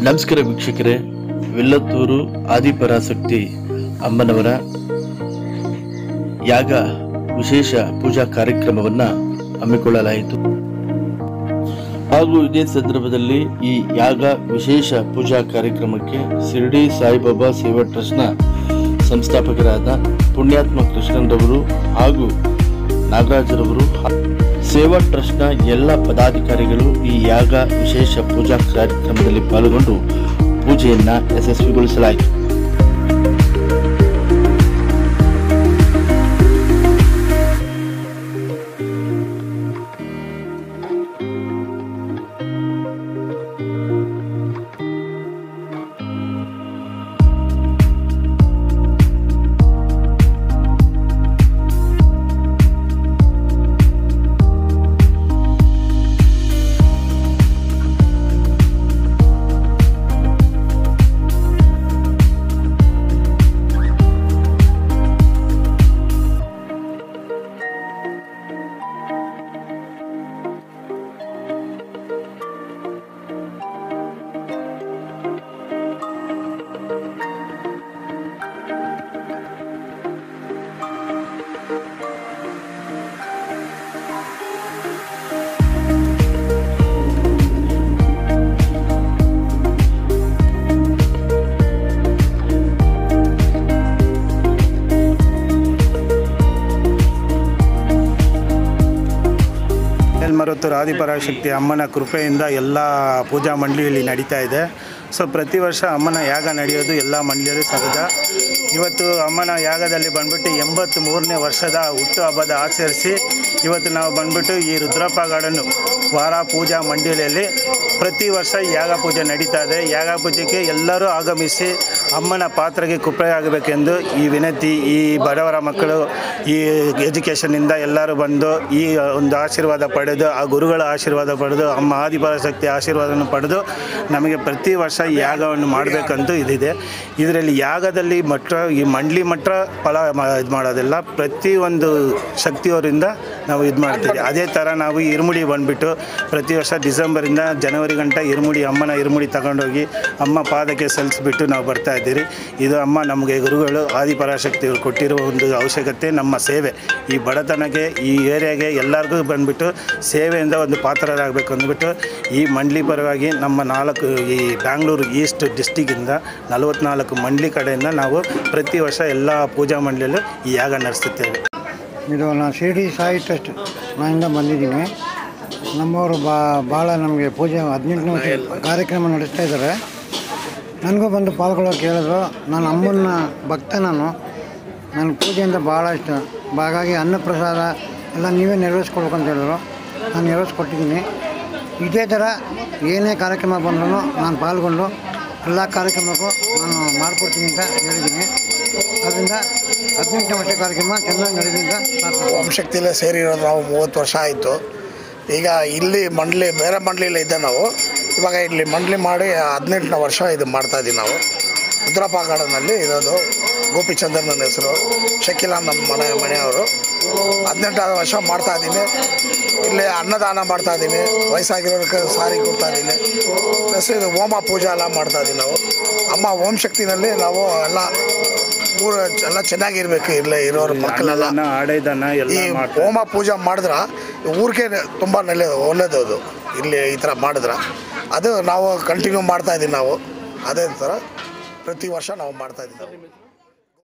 ನಮಸ್ಕಾರ ವೀಕ್ಷಕರೇ ವಿಲ್ಲತ್ತೂರು ಆದಿಪರಾಸಕ್ತಿ ಅಮ್ಮನವರ ಯಾಗ ವಿಶೇಷ ಪೂಜಾ ಕಾರ್ಯಕ್ರಮವನ್ನು ಹಮ್ಮಿಕೊಳ್ಳಲಾಯಿತು ಹಾಗೂ ಇದೇ ಸಂದರ್ಭದಲ್ಲಿ ಈ ಯಾಗ ವಿಶೇಷ ಪೂಜಾ ಕಾರ್ಯಕ್ರಮಕ್ಕೆ ಶಿರಡಿ ಸಾಯಿಬಾಬಾ ಸೇವಾ ಟ್ರಸ್ಟ್ನ ಸಂಸ್ಥಾಪಕರಾದ ಪುಣ್ಯಾತ್ಮ ಕೃಷ್ಣನ್ರವರು ಹಾಗೂ ನಾಗರಾಜರವರು ಸೇವಾ ಟ್ರಸ್ಟ್ನ ಎಲ್ಲ ಪದಾಧಿಕಾರಿಗಳು ಈ ಯಾಗ ವಿಶೇಷ ಪೂಜಾ ಕಾರ್ಯಕ್ರಮದಲ್ಲಿ ಪಾಲ್ಗೊಂಡು ಪೂಜೆಯನ್ನ ಯಶಸ್ವಿಗೊಳಿಸಲಾಯಿತು ಮೇಲ್ಮರುತ್ತೂರು ಆದಿಪರಾಶಕ್ತಿ ಅಮ್ಮನ ಕೃಪೆಯಿಂದ ಎಲ್ಲ ಪೂಜಾ ಮಂಡಳಿಯಲ್ಲಿ ನಡೀತಾ ಇದೆ ಸೊ ಪ್ರತಿ ವರ್ಷ ಅಮ್ಮನ ಯಾಗ ನಡೆಯೋದು ಎಲ್ಲ ಮಂಡಳಿಯಲ್ಲೂ ಸಹಜ ಇವತ್ತು ಅಮ್ಮನ ಯಾಗದಲ್ಲಿ ಬಂದ್ಬಿಟ್ಟು ಎಂಬತ್ತು ಮೂರನೇ ವರ್ಷದ ಹುಟ್ಟು ಹಬ್ಬದ ಆಚರಿಸಿ ಇವತ್ತು ನಾವು ಬಂದ್ಬಿಟ್ಟು ಈ ರುದ್ರಪ್ಪ ಗಾರ್ಡನ್ನು ವಾರ ಪೂಜಾ ಮಂಡಳಿಯಲ್ಲಿ ಪ್ರತಿ ವರ್ಷ ಈ ಯಾಗ ಪೂಜೆ ನಡೀತಾ ಇದೆ ಯಾಗ ಪೂಜೆಗೆ ಎಲ್ಲರೂ ಆಗಮಿಸಿ ಅಮ್ಮನ ಪಾತ್ರೆಗೆ ಕೃಪೆ ಆಗಬೇಕೆಂದು ಈ ವಿನಂತಿ ಈ ಬಡವರ ಮಕ್ಕಳು ಈ ಎಜುಕೇಷನ್ನಿಂದ ಎಲ್ಲರೂ ಬಂದು ಈ ಒಂದು ಆಶೀರ್ವಾದ ಪಡೆದು ಆ ಗುರುಗಳ ಆಶೀರ್ವಾದ ಪಡೆದು ಅಮ್ಮ ಆದಿಪರಾಶಕ್ತಿ ಆಶೀರ್ವಾದವನ್ನು ಪಡೆದು ನಮಗೆ ಪ್ರತಿ ವರ್ಷ ಈ ಯಾಗವನ್ನು ಮಾಡಬೇಕಂತೂ ಇದಿದೆ ಇದರಲ್ಲಿ ಯಾಗದಲ್ಲಿ ಮಟ್ಟ ಈ ಮಂಡ್ಲಿ ಮಟ್ಟ ಫಲ ಇದು ಮಾಡೋದಿಲ್ಲ ಪ್ರತಿಯೊಂದು ಶಕ್ತಿಯವರಿಂದ ನಾವು ಇದು ಮಾಡ್ತೀವಿ ಅದೇ ಥರ ನಾವು ಇರುಮುಡಿ ಬಂದುಬಿಟ್ಟು ಪ್ರತಿ ವರ್ಷ ಡಿಸೆಂಬರಿಂದ ಜನವರಿ ಗಂಟ ಇರುಮುಡಿ ಅಮ್ಮನ ಇರುಮುಡಿ ತಗೊಂಡೋಗಿ ಅಮ್ಮ ಪಾದಕ್ಕೆ ಸಲ್ಲಿಸ್ಬಿಟ್ಟು ನಾವು ಬರ್ತಾ ಇದ್ದೀರಿ ಇದು ಅಮ್ಮ ನಮಗೆ ಗುರುಗಳು ಆದಿಪರಾಶಕ್ತಿಗಳು ಕೊಟ್ಟಿರೋ ಒಂದು ಅವಶ್ಯಕತೆ ನಮ್ಮ ಸೇವೆ ಈ ಬಡತನಕ್ಕೆ ಈ ಏರಿಯಾಗೆ ಎಲ್ಲರಿಗೂ ಬಂದುಬಿಟ್ಟು ಸೇವೆಯಿಂದ ಒಂದು ಪಾತ್ರರಾಗಬೇಕು ಅಂದ್ಬಿಟ್ಟು ಈ ಮಂಡ್ಲಿ ಪರವಾಗಿ ನಮ್ಮ ನಾಲ್ಕು ಈ ಬ್ಯಾಂಗ್ಳೂರು ಈಸ್ಟ್ ಡಿಸ್ಟಿಕ್ಕಿಂದ ನಲವತ್ನಾಲ್ಕು ಮಂಡ್ಲಿ ಕಡೆಯಿಂದ ನಾವು ಪ್ರತಿ ವರ್ಷ ಎಲ್ಲ ಪೂಜಾ ಮಂಡಳಿಯಲ್ಲೂ ಈ ಯಾಗ ನಡೆಸುತ್ತೇವೆ ಇದು ನಾನು ಶಿರ್ಡಿ ಸಾಯಿ ಟ್ರಸ್ಟ್ ನಾನಿಂದ ಬಂದಿದ್ದೀನಿ ನಮ್ಮವರು ಬಾ ಭಾಳ ನಮಗೆ ಪೂಜೆ ಹದಿನೆಂಟನೇ ವರ್ಷ ಕಾರ್ಯಕ್ರಮ ನಡೆಸ್ತಾ ಇದ್ದಾರೆ ನನಗೂ ಬಂದು ಪಾಲ್ಗೊಳ್ಳೋಕೆ ಹೇಳಿದ್ರು ನಾನು ಅಮ್ಮನ ಭಕ್ತ ನಾನು ನನಗೆ ಪೂಜೆಯಿಂದ ಭಾಳ ಇಷ್ಟ ಹಾಗಾಗಿ ಅನ್ನಪ್ರಸಾದ ಎಲ್ಲ ನೀವೇ ನೆರವೇರಿಸ್ಕೊಡ್ಬೇಕು ಅಂತ ಹೇಳಿದ್ರು ನಾನು ನೆರವೇರಿಸ್ಕೊಟ್ಟಿದ್ದೀನಿ ಇದೇ ಥರ ಏನೇ ಕಾರ್ಯಕ್ರಮ ಬಂದ್ರೂ ನಾನು ಪಾಲ್ಗೊಂಡು ಎಲ್ಲ ಕಾರ್ಯಕ್ರಮಕ್ಕೂ ನಾನು ಮಾಡಿಕೊಡ್ತೀನಿ ಅಂತ ಹೇಳಿದ್ದೀನಿ ಅದರಿಂದ ಹದಿನೆಂಟನೇ ವರ್ಷ ಕಾರ್ಯಕ್ರಮ ಚೆನ್ನಾಗಿ ನಡೆದಿಂದ ಪ್ರಾರ್ಥನೆ ಓಂಶಕ್ತಿಲೇ ಸೇರಿರೋದು ನಾವು ಮೂವತ್ತು ವರ್ಷ ಆಯಿತು ಈಗ ಇಲ್ಲಿ ಮಂಡ್ಲಿ ಬೇರೆ ಮಂಡ್ಲಿಲೇ ಇದ್ದೆ ನಾವು ಇವಾಗ ಇಲ್ಲಿ ಮಂಡ್ಲಿ ಮಾಡಿ ಹದಿನೆಂಟನೇ ವರ್ಷ ಇದು ಮಾಡ್ತಾಯಿದ್ದೀವಿ ನಾವು ರುದ್ರಪ್ಪ ಗಾರ್ಡನಲ್ಲಿ ಇರೋದು ಗೋಪಿಚಂದರ್ ನನ್ನ ಹೆಸರು ಶಕಿಲಾ ನಮ್ಮ ಮನೆ ಮನೆಯವರು ಹದಿನೆಂಟಾದ ವರ್ಷ ಮಾಡ್ತಾಯಿದ್ದೀನಿ ಇಲ್ಲಿ ಅನ್ನದಾನ ಮಾಡ್ತಾಯಿದ್ದೀನಿ ವಯಸ್ಸಾಗಿರೋರಿಗೆ ಸಾರಿ ಕೊಡ್ತಾಯಿದ್ದೀನಿ ಪ್ಲಸ್ ಇದು ಹೋಮ ಪೂಜೆ ಎಲ್ಲ ಮಾಡ್ತಾಯಿದ್ದೀವಿ ನಾವು ಅಮ್ಮ ಓಂ ಶಕ್ತಿನಲ್ಲಿ ನಾವು ಎಲ್ಲ ಊರು ಎಲ್ಲ ಚೆನ್ನಾಗಿರ್ಬೇಕು ಇಲ್ಲೇ ಇರೋರು ಮಕ್ಕಳೆಲ್ಲ ಅನ್ನದಾನ ಆಡೈದಾನ ಎಲ್ಲ ಈ ಮಾಡ್ತಾರೆ ಹೋಮ ಪೂಜೆ ಮಾಡಿದ್ರೆ ಊರಿಗೆ ತುಂಬ ಒಳ್ಳೆಯದು ಒಳ್ಳೇದು ಅದು ಇಲ್ಲಿ ಈ ಥರ ಮಾಡಿದ್ರೆ ಅದು ನಾವು ಕಂಟಿನ್ಯೂ ಮಾಡ್ತಾ ಇದ್ದೀವಿ ನಾವು ಅದೇ ಥರ ಪ್ರತಿ ವರ್ಷ ನಾವು ಮಾಡ್ತಾ ಇದ್ದೀವಿ